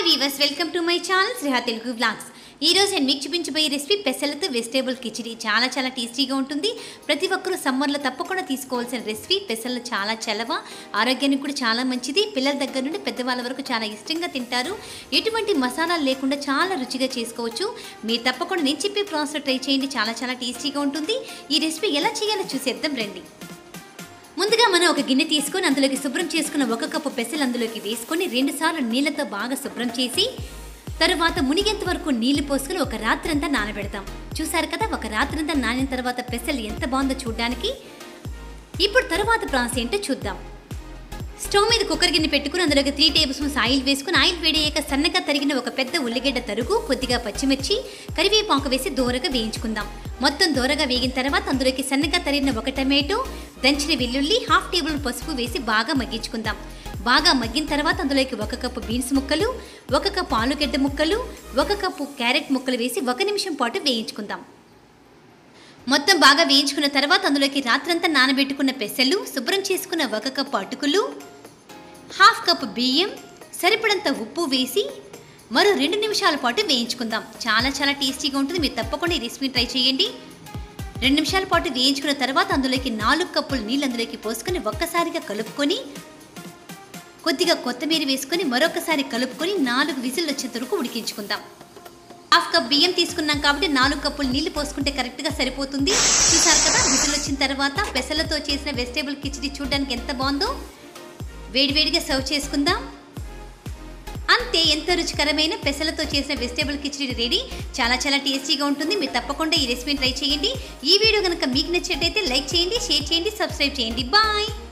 weavers welcome to my channel Sriha Telugu vlogs ఈ రోజు నేను మీకు చూపించబోయే రెసిపీ పెసలతో వెజిటేబుల్ కిచిడి చాలా చాలా టేస్టీగా ఉంటుంది ప్రతి ఒక్కరూ సమ్మర్లో తప్పకుండా తీసుకోవాల్సిన రెసిపీ పెసలు చాలా చలవ ఆరోగ్యానికి కూడా చాలా మంచిది పిల్లల దగ్గర నుండి పెద్దవాళ్ళ వరకు చాలా ఇష్టంగా తింటారు ఎటువంటి మసాలాలు లేకుండా చాలా రుచిగా చేసుకోవచ్చు మీరు తప్పకుండా నేను చెప్పే ప్రాసెస్ ట్రై చేయండి చాలా చాలా టేస్టీగా ఉంటుంది ఈ రెసిపీ ఎలా చేయాలో చూసేద్దాం రండి ముందుగా మనం ఒక గిన్నె తీసుకొని అందులోకి శుభ్రం చేసుకున్న ఒక కప్పు పెసలు అందులోకి వేసుకొని రెండుసార్లు నీళ్ళతో బాగా శుభ్రం చేసి తరువాత మునిగేంత వరకు నీళ్లు పోసుకొని ఒక రాత్రంతా నానబెడతాం చూసారు కదా ఒక రాత్రంతా నానిన తర్వాత పెసలు ఎంత బాగుందో చూడడానికి ఇప్పుడు తరువాత ప్రాసెస్ ఏంటో చూద్దాం స్టవ్ మీద కుక్కర్ గిన్నె పెట్టుకుని అందులోకి త్రీ టేబుల్ స్పూన్స్ ఆయిల్ వేసుకుని ఆయిల్ వేడయ్యాక సన్నగా తరిగిన ఒక పెద్ద ఉల్లిగడ్డ తరుగు కొద్దిగా పచ్చిమిర్చి కరివేపాకు వేసి దూరగా వేయించుకుందాం మొత్తం దూరగా వేగిన తర్వాత అందులోకి సన్నగా తరిగిన ఒక టమాటో దంచిన వెల్లుల్లి హాఫ్ టేబుల్ పసుపు వేసి బాగా మగ్గించుకుందాం బాగా మగ్గిన తర్వాత అందులోకి ఒక కప్పు బీన్స్ ముక్కలు ఒక కప్పు ఆలుగడ్డ ముక్కలు ఒక కప్పు క్యారెట్ ముక్కలు వేసి ఒక నిమిషం పాటు వేయించుకుందాం మొత్తం బాగా వేయించుకున్న తర్వాత అందులోకి రాత్రంతా నానబెట్టుకున్న పెసలు శుభ్రం చేసుకున్న ఒక కప్పు అటుకులు హాఫ్ కప్ బియ్యం సరిపడంత ఉప్పు వేసి మరో రెండు నిమిషాల పాటు వేయించుకుందాం చాలా చాలా టేస్టీగా ఉంటుంది మీరు తప్పకుండా ఈ రెసిపీ ట్రై చేయండి రెండు నిమిషాల పాటు వేయించుకున్న తర్వాత అందులోకి నాలుగు కప్పులు నీళ్ళు అందులోకి పోసుకొని ఒక్కసారిగా కలుపుకొని కొద్దిగా కొత్తిమీర వేసుకొని మరొకసారి కలుపుకొని నాలుగు విజిల్ వచ్చేంత వరకు ఉడికించుకుందాం హాఫ్ కప్ బియ్యం తీసుకున్నాం కాబట్టి నాలుగు కప్పులు నీళ్లు పోసుకుంటే కరెక్ట్గా సరిపోతుంది చూసారు కదా విజిల్ వచ్చిన తర్వాత పెసలతో చేసిన వెజిటేబుల్ కిచడీ చూడడానికి ఎంత బాగుందో వేడివేడిగా సర్వ్ చేసుకుందాం అంతే ఎంత రుచికరమైన పెసలతో చేసిన వెజిటేబుల్ కిచడీ రెడీ చాలా చాలా టేస్టీగా ఉంటుంది మీరు తప్పకుండా ఈ రెసిపీని ట్రై చేయండి ఈ వీడియో కనుక మీకు నచ్చినట్టయితే లైక్ చేయండి షేర్ చేయండి సబ్స్క్రైబ్ చేయండి బాయ్